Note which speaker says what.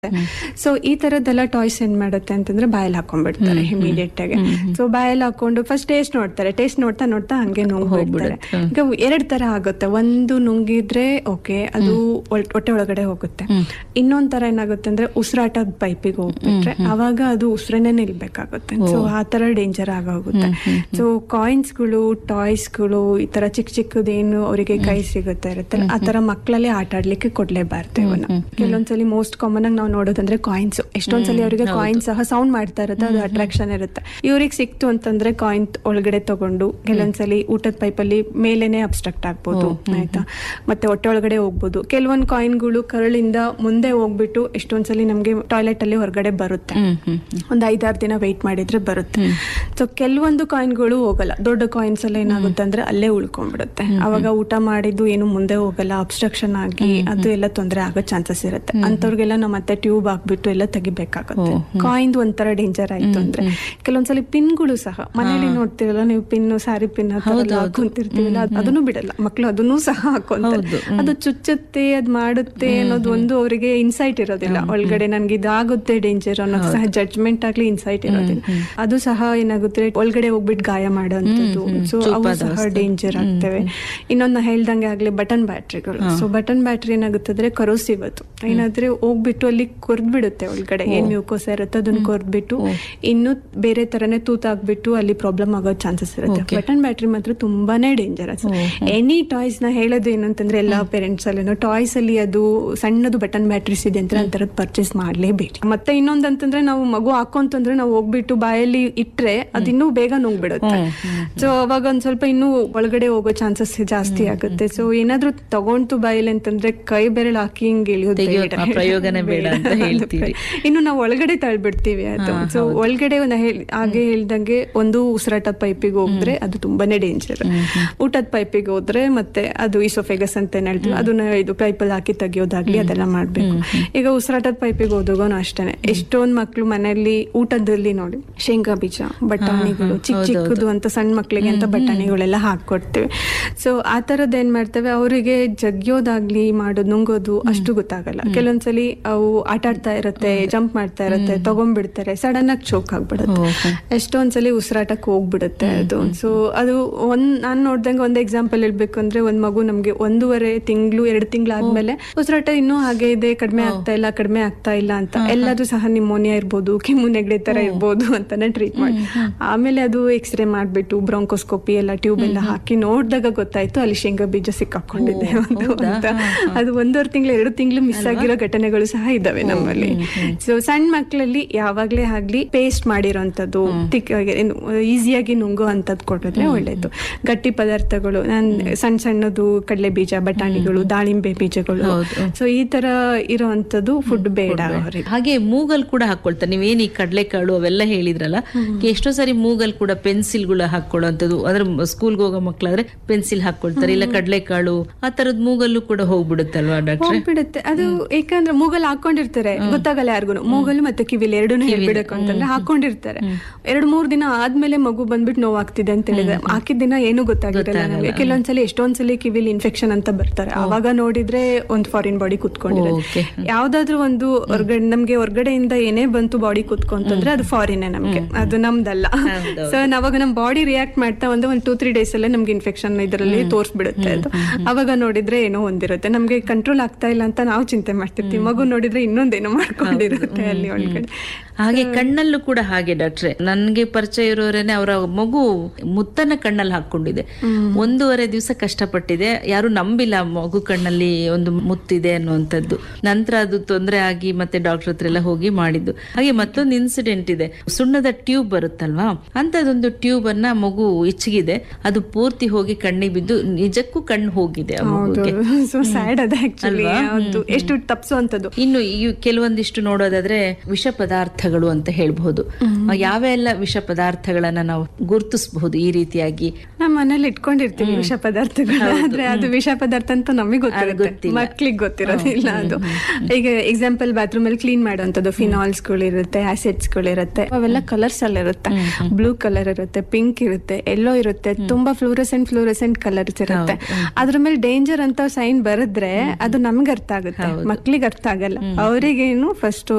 Speaker 1: So ಈ ತರದ್ದೆಲ್ಲ toys ಏನ್ ಮಾಡುತ್ತೆ ಅಂತಂದ್ರೆ ಬಾಯಲ್ಲಿ ಹಾಕೊಂಡ್ಬಿಡ್ತಾರೆ ಇಮಿಡಿಯೇಟ್ ಆಗಿ ಸೊ ಬಾಯಲ್ಲಿ ಹಾಕೊಂಡು ಫಸ್ಟ್ ಟೇಸ್ಟ್ ನೋಡ್ತಾರೆ ಟೇಸ್ಟ್ ನೋಡ್ತಾ ನೋಡ್ತಾ ಹಂಗೆ ನುಂಗ್ಬಿಡ್ತಾರೆ ಈಗ ಎರಡ್ ತರ ಆಗುತ್ತೆ ಒಂದು ನುಂಗಿದ್ರೆ ಓಕೆ ಅದು ಒಳ್- ಹೊಟ್ಟೆ ಒಳಗಡೆ ಹೋಗುತ್ತೆ ಇನ್ನೊಂದ್ ತರ ಏನಾಗುತ್ತೆ ಅಂದ್ರೆ ಉಸಿರಾಟದ ಪೈಪಿಗೆ ಹೋಗ್ಬಿಟ್ರೆ ಅವಾಗ ಅದು ಉಸಿರನ್ನೇ ನಿಲ್ಬೇಕಾಗುತ್ತೆ ಸೊ ಆ ತರ ಡೇಂಜರ್ ಆಗೋಗುತ್ತೆ ಸೊ ಕಾಯಿನ್ಸ್ಗಳು ಟಾಯ್ಸ್ಗಳು ಈ ತರ ಚಿಕ್ಕ ಚಿಕ್ಕದೇನು ಅವರಿಗೆ ಕೈ ಸಿಗುತ್ತೆ ಇರುತ್ತೆ ಆ ತರ ಮಕ್ಕಳಲ್ಲಿ ಆಟ ಆಡ್ಲಿಕ್ಕೆ ಕೊಡ್ಲೇಬಾರ್ದು ಇವನ್ನ ಕೆಲವೊಂದ್ಸಲಿ ಮೋಸ್ಟ್ ಕಾಮನ್ ಆಗಿ ನಾವು ನೋಡೋದಂದ್ರೆ ಕಾಯಿನ್ಸ್ ಎಷ್ಟೊಂದ್ಸಲಿ ಅವರಿಗೆ ಕಾಯಿನ್ ಸಹ ಸೌಂಡ್ ಮಾಡ್ತಾ ಇರುತ್ತೆ ಅದು ಅಟ್ರಾಕ್ಷನ್ ಇರುತ್ತೆ ಇವ್ರಿಗೆ ಸಿಕ್ತು ಅಂತಂದ್ರೆ ಕಾಯಿನ್ ಒಳಗಡೆ ತಗೊಂಡು ಕೆಲವೊಂದ್ಸಲಿ ಊಟದ ಪೈಪಲ್ಲಿ ಮೇಲೇನೆ ಅಬ್ಸ್ಟ್ರಕ್ಟ್ ಆಗ್ಬೋದು ಆಯ್ತಾ ಮತ್ತೆ ಹೊಟ್ಟೆ ಒಳಗಡೆ ಹೋಗ್ಬೋದು ಕೆಲವೊಂದ್ ಕಾಯಿನ್ಗಳು ಕರಳಿಂದ ಮುಂದೆ ಹೋಗ್ಬಿಟ್ಟು ಎಷ್ಟೊಂದ್ಸಲಿ ನಮ್ಗೆ ಟಾಯ್ಲೆಟ್ ಅಲ್ಲಿ ಹೊರಗಡೆ ಬರುತ್ತೆ ಒಂದ್ ಐದಾರು ದಿನ ವೆಯ್ಟ್ ಮಾಡಿದ್ರೆ ಬರುತ್ತೆ ಸೊ ಕೆಲವೊಂದು ಕಾಯಿನ್ಗಳು ಹೋಗಲ್ಲ ದೊಡ್ಡ ಕಾಯಿನ್ಸ್ ಎಲ್ಲ ಏನಾಗುತ್ತೆ ಅಂದ್ರೆ ಅಲ್ಲೇ ಉಳ್ಕೊಂಡ್ಬಿಡುತ್ತೆ ಅವಾಗ ಊಟ ಮಾಡಿದ್ದು ಏನು ಮುಂದೆ ಹೋಗಲ್ಲ ಅಬ್ಸ್ಟ್ರಕ್ಷನ್ ಆಗಿ ಅದು ಎಲ್ಲ ತೊಂದರೆ ಆಗೋ ಚಾನ್ಸಸ್ ಇರುತ್ತೆ ಅಂತವ್ರಿಗೆಲ್ಲ ನಾವು ಮತ್ತೆ ಟ್ಯೂಬ್ ಹಾಕ್ಬಿಟ್ಟು ಎಲ್ಲ ತೆಗಿಬೇಕಾಗುತ್ತೆ ಕಾಯಿನ್ ಒಂಥರ ಡೇಂಜರ್ ಆಯ್ತು ಅಂದ್ರೆ ಕೆಲವೊಂದ್ಸಲಿ ಪಿನ್ಗಳು ಸಹ ಮನೇಲಿ ನೋಡ್ತಿರಲ್ಲ ನೀವು ಪಿನ್ ಸಾರಿ ಪಿನ್ ಹಾಕೊಂತಿರ್ತೀವಲ್ಲ ಅದ್- ಅದನ್ನು ಬಿಡಲ್ಲ ಮಕ್ಳು ಅದನ್ನು ಸಹ ಹಾಕೊಂತಾರೆ ಅದು ಚುಚ್ಚುತ್ತೆ ಅದ್ ಮಾಡುತ್ತೆ ಅನ್ನೋದು ಒಂದು ಅವರಿಗೆ ಇನ್ಸೈಟ್ ಇರೋದಿಲ್ಲ ಒಳಗಡೆ ನನ್ಗೆ ಇದಾಗುತ್ತೆ ಡೇಂಜರ್ ಅನ್ನೋದು ಸಹ ಜಡ್ಜ್ಮೆಂಟ್ ಆಗ್ಲಿ ಇನ್ಸೈಟ್ ಇರೋದಿಲ್ಲ ಅದು ಸಹ ಏನಾಗುತ್ತೆ ಒಳಗಡೆ ಹೋಗ್ಬಿಟ್ಟು ಗಾಯ ಮಾಡೋಂಥದ್ದು ಸೊ ಅವು ಸಹ ಡೇಂಜರ್ ಆಗ್ತವೆ ಇನ್ನೊಂದು ನಾ ಹೇಳ್ದಂಗೆ ಆಗ್ಲಿ ಬಟನ್ ಬ್ಯಾಟ್ರಿಗಳು ಸೊ ಬಟನ್ ಬ್ಯಾಟ್ರಿ ಏನಾಗುತ್ತೆ ಅಂದ್ರೆ ಕರೋಸಿವ್ ಅದು ಏನಾದ್ರೆ ಹೋಗ್ಬಿಟ್ಟು ಅಲ್ಲಿ ಕೊರ್ದ್ಬಿಡುತ್ತೆ ಒಳಗಡೆ ಏನ್ ಮ್ಯೂಕೋಸ್ ಇರುತ್ತೆ ಅದನ್ನ ಕೊರ್ದ್ಬಿಟ್ಟು ಇನ್ನು ಬೇರೆ ತರನೇ ತೂತಾಗ್ಬಿಟ್ಟು ಅಲ್ಲಿ ಪ್ರಾಬ್ಲಮ್ ಆಗೋ ಚಾನ್ಸಸ್ ಇರುತ್ತೆ ಬಟನ್ ಬ್ಯಾಟ್ರಿ ಮಾತ್ರ ತುಂಬಾನೇ ಡೇಂಜರಸ್ ಎನಿ ಟಾಯ್ಸ್ ನ ಹೇಳೋದು ಏನು ಅಂತಂದ್ರೆ ಎಲ್ಲಾ ಪೇರೆಂಟ್ಸ್ ಅಲ್ಲೇನೋ ಟಾಯ್ಸ್ ಅಲ್ಲಿ ಅದು ಸಣ್ಣದು ಬಟನ್ ಬ್ಯಾಟ್ರೀಸ್ ಇದೆ ಅಂತ ಅಂತರದ್ ಪರ್ಚೇಸ್ ಮಾಡ್ಲೇಬೇಡಿ ಮತ್ತೆ ಇನ್ನೊಂದ್ ಅಂತಂದ್ರೆ ನಾವು ಮಗು ಹಾಕೊಂತಂದ್ರೆ ನಾವು ಹೋಗ್ಬಿಟ್ಟು ಬಾಯಲ್ಲಿ ಇಟ್ರೆ ಅದು ಇನ್ನೂ ಬೇಗ ನುಂಗ್ಬಿಡುತ್ತೆ ಸೊ ಅವಾಗ ಒಂದ್ ಸ್ವಲ್ಪ ಇನ್ನೂ ಒಳಗಡೆ ಹೋಗೋ ಚಾನ್ಸಸ್ ಜಾಸ್ತಿ ಆಗುತ್ತೆ ಸೊ ಏನಾದ್ರೂ ತಗೊಂತು ಬಾಯಲ್ಲಿ ಅಂತಂದ್ರೆ ಕೈ ಬೆರಳು ಹಾಕಿ ಹಿಂಗ್ ಇಳಿಯೋದು
Speaker 2: ತೆಗಿಯೋ
Speaker 1: ಬೇಡ.
Speaker 2: ಆ ಪ್ರಯೋಗನೇ ಬೇಡ ಅಂತ
Speaker 1: ಬೇಡ.
Speaker 2: ಹೇಳ್ತೀರಿ.
Speaker 1: ಇನ್ನು ನಾವು ಒಳಗಡೆ ತಳ್ಬಿಡ್ತೀವಿ ಅದು ಸೊ ಒಳಗಡೆ ಒಂದು ಹೇಳ್- ಹಾಗೆ ಹೇಳ್ದಂಗೆ ಒಂದು ಉಸಿರಾಟದ ಪೈಪಿಗೆ ಹೋದ್ರೆ ಅದು ತುಂಬಾನೇ ಡೇಂಜರ್ ಊಟದ ಪೈಪಿಗೆ ಹೋದ್ರೆ ಮತ್ತೆ ಅದು ಇಸೋಫೆಗಸ್ ಅಂತ ಏನ್ ಹೇಳ್ತೀವಿ ಅದನ್ನ ಇದು ಪೈಪಲ್ಲಿ ಹಾಕಿ ತೆಗಿಯೋದಾಗ್ಲಿ ಅದೆಲ್ಲ ಮಾಡ್ಬೇಕು ಈಗ ಉಸಿರಾಟದ ಪೈಪಿಗೆ ಹೋದಾಗನು ಅಷ್ಟೇನೆ ಎಷ್ಟೊಂದ್ ಮಕ್ಳು ಮನೆಯಲ್ಲಿ ಊಟದಲ್ಲಿ ನೋಡಿ ಶೇಂಗಾ ಬೀಜ ಬಟಾಣಿಗಳು ಚಿಕ್ಕ ಚಿಕ್ಕದು ಅಂತ ಸಣ್ಣ ಮಕ್ಳಿಗೆ ಅಂತ ಬಟಾಣಿಗಳೆಲ್ಲ ಹಾಕೊಡ್ತೀವಿ ಸೊ ಆ ತರದ್ ಏನ್ ಮಾಡ್ತೇವೆ ಅವರಿಗೆ ಜಗ್ಯೋದಾಗ್ಲಿ ಮಾಡೋದು ನುಂಗೋದು ಅಷ್ಟು ಗೊತ್ತಾಗಲ್ಲ ಕೆಲವೊಂದ್ಸಲಿ ಅವು ಆಟ ಆಡ್ತಾ ಇರುತ್ತೆ ಜಂಪ್ ಮಾಡ್ತಾ ಇರುತ್ತೆ ತಗೊಂಡ್ಬಿಡ್ತಾರೆ ಸಡನ್ ಆಗಿ ಚೋಕ್ ಆಗ್ಬಿಡುತ್ತೆ ಎಷ್ಟೊಂದ್ಸಲಿ ಉಸಿರಾಟಕ್ಕೆ ಹೋಗ್ಬಿಡುತ್ತೆ ಅದು ಸೊ ಅದು ಒಂದ್ ನಾನ್ ನೋಡ್ದಂಗೆ ಒಂದ್ ಎಕ್ಸಾಂಪಲ್ ಹೇಳ್ಬೇಕು ಅಂದ್ರೆ ಒಂದ್ ಮಗು ನಮ್ಗೆ ಒಂದೂವರೆ ತಿಂಗಳು ಎರಡು ತಿಂಗಳಾದ್ಮೇಲೆ ಉಸಿರಾಟ ಇನ್ನೂ ಹಾಗೆ ಇದೆ ಕಡಿಮೆ ಆಗ್ತಾ ಇಲ್ಲ ಕಡಿಮೆ ಆಗ್ತಾ ಇಲ್ಲ ಅಂತ ಎಲ್ಲದೂ ಸಹ ನಿಮೋನಿಯಾ ಇರ್ಬೋದು ಕೆಮ್ಮು ನೆಗಡಿ ತರ ಇರ್ಬೋದು ಅಂತಾನೆ ಟ್ರೀಟ್ ಮಾಡಿ ಆಮೇಲೆ ಅದು ಎಕ್ಸ್ರೇ ಮಾಡ್ಬಿಟ್ಟು ಬ್ರಾಂಕೋಸ್ಕೋಪಿ ಎಲ್ಲ ಟ್ಯೂಬ್ ಎಲ್ಲ ಹಾಕಿ ನೋಡಿದಾಗ ಗೊತ್ತಾಯ್ತು ಅಲ್ಲಿ ಶೇಂಗಾ ಬೀಜ ಸಿಕ್ಕಾಕೊಂಡಿದೆ ಒಂದು ಅಂತ ಅದು ಒಂದೂವರೆ ತಿಂಗಳು ಎರಡು ತಿಂಗಳು ಮಿಸ್ ಆಗಿರೋ ಘಟನೆಗಳು ಸಹ ಇದಾವೆ ನಮ್ಮಲ್ಲಿ ಸೊ ಸಣ್ಣ ಮಕ್ಕಳಲ್ಲಿ ಯಾವಾಗ್ಲೇ ಆಗ್ಲಿ ಪೇಸ್ಟ್ ಮಾಡಿರೋಂಥದ್ದು ತಿಕ್ ಈಸಿಯಾಗಿ ನುಂಗೋ ಅಂತದ್ ಕೊಟ್ಟಿದ್ರೆ ಒಳ್ಳೇದು ಗಟ್ಟಿ ಪದಾರ್ಥಗಳು ನಾನ್ ಸಣ್ಣ ಸಣ್ಣದು ಕಡಲೆ ಬೀಜ ಬಟಾಣಿಗಳು ದಾಳಿಂಬೆ ಬೀಜಗಳು ಸೊ ಈ ತರ ಇರೋಂಥದ್ದು ಫುಡ್ ಬೇಡ ಅವ್ರಿಗೆ
Speaker 2: ಹಾಗೆ ಮೂಗಲ್ ಕೂಡ ಹಾಕೊಳ್ತಾರೆ ನೀವೇನ್ ಈ ಕಡಲೆಕಾಳು ಅವೆಲ್ಲ ಹೇಳಿದ್ರಲ್ಲ ಎಷ್ಟೋ ಸಾರಿ ಮೂಗಲ್ ಕೂಡ ಪೆನ್ಸಿಲ್ಗಳು ಹಾಕೊಳ್ಳುವಂಥದ್ದು ಅಂದ್ರೆ ಸ್ಕೂಲ್ಗೆ ಹೋಗೋ ಮಕ್ಕಳಾದ್ರೆ ಪೆನ್ಸಿಲ್ ಹಾಕೊಳ್ತಾರೆ ಇಲ್ಲ ಕಡಲೆಕಾಳು ಆ ತರದ್ ಮೂಗಲ್ಲು ಕೂಡ ಹೋಗ್ಬಿಡುತ್ತಲ್ವಾ ಡಾಕ್ಟ್ರೆ
Speaker 1: ಹೋಗ್ಬಿಡುತ್ತೆ ಅದು ಯಾಕಂದ್ರೆ ಮೂಗಲ್ ಹಾಕೊಂಡಿರ್ತಾರೆ ಗೊತ್ತಾಗಲ್ಲ ಯಾರಿಗೂ ಮೂಗಲ್ ಮತ್ತೆ ಕಿವಿಲಿ ಎರಡನ್ನೂ ಹೇಳ್ಬಿಡಬೇಕು ಅಂತಂದ್ರೆ ಹಾಕೊಂಡಿರ್ತಾರೆ ಎರಡ್ ಮೂರ್ ದಿನ ಆದ್ಮೇಲೆ ಮಗು ಬಂದ್ಬಿಟ್ಟು ನೋವಾಗ್ತಿದೆ ಅಂತ ಹೇಳಿದ್ರೆ ಹಾಕಿದ ದಿನ ಏನು ಗೊತ್ತಾಗಿರಲ್ಲ ನಮಗೆ ಕೆಲವೊಂದ್ಸಲಿ ಎಷ್ಟೊಂದ್ಸಲಿ ಕಿವಿಲಿ ಇನ್ಫೆಕ್ಷನ್ ಅಂತ ಬರ್ತಾರೆ ಅವಾಗ ನೋಡಿದ್ರೆ ಒಂದು ಫಾರಿನ್ ಬಾಡಿ ಕುತ್ಕೊಂಡಿರೋದು
Speaker 2: Okay.
Speaker 1: ಯಾವ್ದಾದ್ರು ಒಂದು ಹೊರ್ಗಡೆ ನಮ್ಗೆ ಹೊರ್ಗಡೆಯಿಂದ ಏನೇ ಬಂತು ಬಾಡಿ ಕುತ್ಕೊಂತಂದ್ರೆ ಅದು ಫಾರಿನ್ ನಮ್ಗೆ ಅದು ನಮ್ದಲ್ಲ ಸೊ ಅವಾಗ ನಮ್ ಬಾಡಿ ರಿಯಾಕ್ಟ್ ಮಾಡ್ತಾ ಒಂದು ಒಂದು ಟೂ ತ್ರೀ ಡೇಸ್ ಅಲ್ಲೇ ನಮ್ಗೆ ಇನ್ಫೆಕ್ಷನ್ ಇದರಲ್ಲಿ ತೋರಿಸ್ಬಿಡುತ್ತೆ ಅದು ಅವಾಗ ನೋಡಿದ್ರೆ ಏನೋ ಒಂದಿರುತ್ತೆ ನಮ್ಗೆ ಕಂಟ್ರೋಲ್ ಆಗ್ತಾ ಇಲ್ಲ ಅಂತ ನಾವು ಚಿಂತೆ ಮಾಡ್ತಿರ್ತೀವಿ ಮಗು ನೋಡಿದ್ರೆ ಇನ್ನೊಂದೇನೋ ಮಾಡ್ಕೊಂಡಿರುತ್ತೆ ಅಲ್ಲಿ ಒಳಗಡೆ
Speaker 2: ಹಾಗೆ ಕಣ್ಣಲ್ಲೂ ಕೂಡ ಹಾಗೆ ಡಾಕ್ಟ್ರೆ ನನ್ಗೆ ಪರಿಚಯ ಇರೋರೇನೆ ಅವರ ಮಗು ಮುತ್ತನ್ನ ಕಣ್ಣಲ್ಲಿ ಹಾಕೊಂಡಿದೆ ಒಂದೂವರೆ ದಿವಸ ಕಷ್ಟಪಟ್ಟಿದೆ ಯಾರು ನಂಬಿಲ್ಲ ಮಗು ಕಣ್ಣಲ್ಲಿ ಒಂದು ಮುತ್ತಿದೆ ಅನ್ನುವಂಥದ್ದು ನಂತರ ಅದು ತೊಂದರೆ ಆಗಿ ಮತ್ತೆ ಡಾಕ್ಟರ್ ಹತ್ರ ಎಲ್ಲ ಹೋಗಿ ಮಾಡಿದ್ದು ಹಾಗೆ ಮತ್ತೊಂದು ಇನ್ಸಿಡೆಂಟ್ ಇದೆ ಸುಣ್ಣದ ಟ್ಯೂಬ್ ಬರುತ್ತಲ್ವಾ ಅಂತದೊಂದು ಟ್ಯೂಬ್ ಅನ್ನ ಮಗು ಇಚ್ಚಗಿದೆ ಅದು ಪೂರ್ತಿ ಹೋಗಿ ಕಣ್ಣಿಗೆ ಬಿದ್ದು ನಿಜಕ್ಕೂ ಕಣ್ಣು ಹೋಗಿದೆ ಆ ಮಗುಗೆ
Speaker 1: ಸೊ ಸ್ಯಾಡ್ ಅದ ಆಕ್ಚುಲಿ ಎಷ್ಟು ತಪ್ಸುವಂತದ್ದು
Speaker 2: ಇನ್ನು ಈ ಕೆಲವೊಂದಿಷ್ಟು ನೋಡೋದಾದ್ರೆ ವಿಷ ಪದಾರ್ಥಗಳು ಅಂತ ಹೇಳ್ಬಹುದು ಯಾವೆಲ್ಲ ವಿಷ ಪದಾರ್ಥಗಳನ್ನ ನಾವು ಗುರುತಿಸಬಹುದು ಈ ರೀತಿಯಾಗಿ
Speaker 1: ನಮ್ಮ ಮನೇಲಿ ಇಟ್ಕೊಂಡಿರ್ತೀವಿ ವಿಷ ಪದಾರ್ಥಗಳು ಆದ್ರೆ ಅದು ವಿಷ ಪದಾರ್ಥ ಅಂತ ನಮಗೆ ಗೊತ್ತಿರುತ್ತೆ ಮಕ್ಳಿಗೆ ಗೊತ್ತಿರೋದಿಲ್ಲ ಅದು ಈಗ ಎಕ್ಸಾಂಪಲ್ ಬಾತ್ರೂಮ್ ಅಲ್ಲಿ ಕ್ಲೀನ್ ಮಾಡುವಂತದ್ದು ಫಿನಾಲ್ಸ್ ಗಳು ಇರುತ್ತೆ ಆಸಿಡ್ಸ್ ಗಳು ಇರುತ್ತೆ ಅವೆಲ್ಲ ಕಲರ್ಸ್ ಅಲ್ಲಿ ಇರುತ್ತೆ ಬ್ಲೂ ಕಲರ್ ಇರುತ್ತೆ ಪಿಂಕ್ ಇರುತ್ತೆ ಎಲ್ಲೋ ಇರುತ್ತೆ ತುಂಬಾ ಫ್ಲೂರೆಸೆಂಟ್ ಫ್ಲೂರೆಸೆಂಟ್ ಕಲರ್ಸ್ ಇರುತ್ತೆ ಅದ್ರ ಮೇಲೆ ಡೇಂಜರ್ ಅಂತ ಸೈನ್ ಬರೆದ್ರೆ ಅದು ನಮ್ಗೆ ಅರ್ಥ ಆಗುತ್ತೆ ಮಕ್ಳಿಗೆ ಅರ್ಥ ಆಗಲ್ಲ ಅವರಿಗೇನು ಫಸ್ಟ್